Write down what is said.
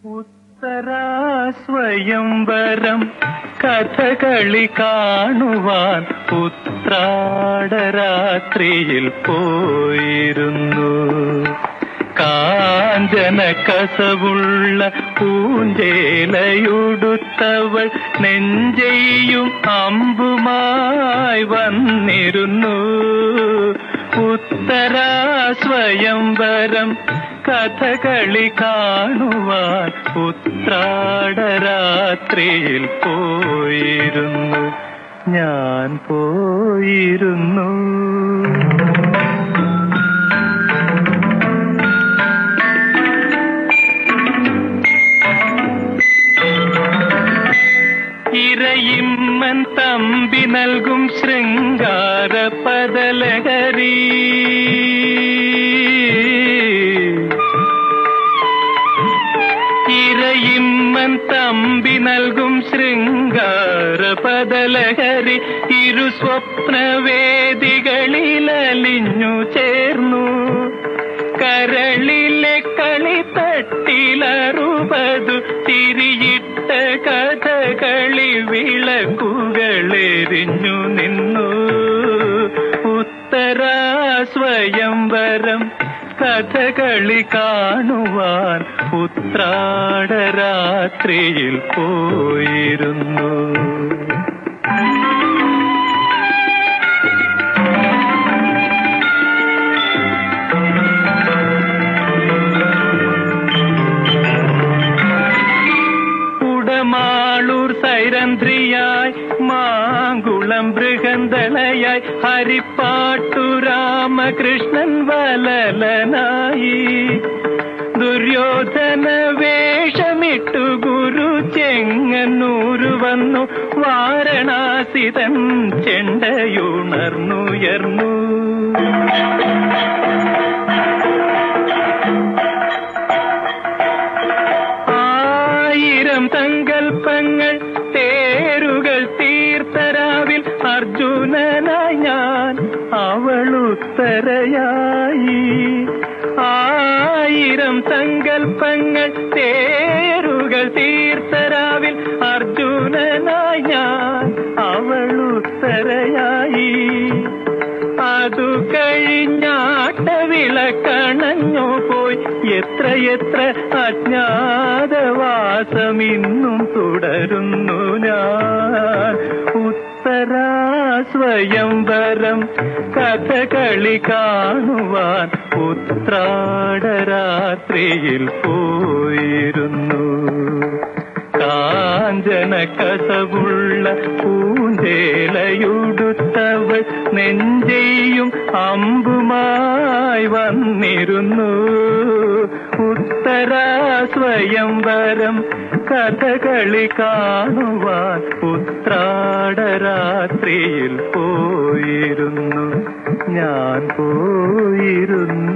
ഉത്തരാസ്വയംവരം കഥകളി കാണുവാൻ ഉത്രാടരാത്രിയിൽ പോയിരുന്നു കാഞ്ചന കസവുള്ള പൂഞ്ചേലയുടുത്തവൾ നെഞ്ചെയ്യും അമ്പുമായി വന്നിരുന്നു ഉത്തരാസ്വയംവരം കഥകളി കാണുവാൻ ഉത്രാടരാത്രിയിൽ പോയിരുന്നു ഞാൻ പോയിരുന്നു ഇരയിമ്മൻ തമ്പി നൽകും ശൃംഗാര പദലഹരി ഇരയിമ്മൻ തമ്പി നൽകും ശൃംഗാര പദലഹരി ഇരു സ്വപ്നവേദികളിൽ അലിഞ്ഞു ചേർന്നു കരളിലെ കളി തട്ടിലറുപതു തിരിയിട്ട കഥകളി വിളക്കുകളെരിഞ്ഞു നിന്നു ഉത്തരാസ്വയംവരം കഥകളി കാണുവാൻ ഉത്രാടരാത്രിയിൽ പോയിരുന്നു ഉടമാളൂർ സൈരന്ധ്രിയായി മാങ്കുളം ബൃഹന്തളയായി ഹരിപ്പാട്ടു രാമകൃഷ്ണൻ വലലനായി ദുര്യോധന വേഷമിട്ടു ഗുരു ചെങ്ങന്നൂരു വന്നു വാരണാസിതൻ ചെണ്ടയുണർന്നുയർന്നു ആയിരം സങ്കൽപ്പങ്ങൾ തേരുകൾ തീർത്തരാവിൽ അർജുനനായി ഞാൻ അവളുത്തരയായി ആയിരം സങ്കൽപ്പങ്ങൾ തേരുകൾ തീർത്തരാവിൽ അർജുനനായി ഞാൻ അവളുത്തരയായി അതു കഴിഞ്ഞാട്ട വിളക്കണഞ്ഞു പോയി എത്ര എത്ര അജ്ഞാതവാസം ഇന്നും തുടരുന്നു ഞാൻ ഉത്തരാസ്വയംവരം കഥകളി കാണുവാൻ ഉത്രാടരാത്രിയിൽ പോയിരുന്നു കാഞ്ചന കസവുള്ള പൂഞ്ചേലയുടുത്തവൾ നെഞ്ചെയ്യും അമ്പുമായി വന്നിരുന്നു ഉത്തരാസ്വയംവരം കഥകളി കാണുവാൻ ഉത്രാടരാത്രിയിൽ പോയിരുന്നു ഞാൻ പോയിരുന്നു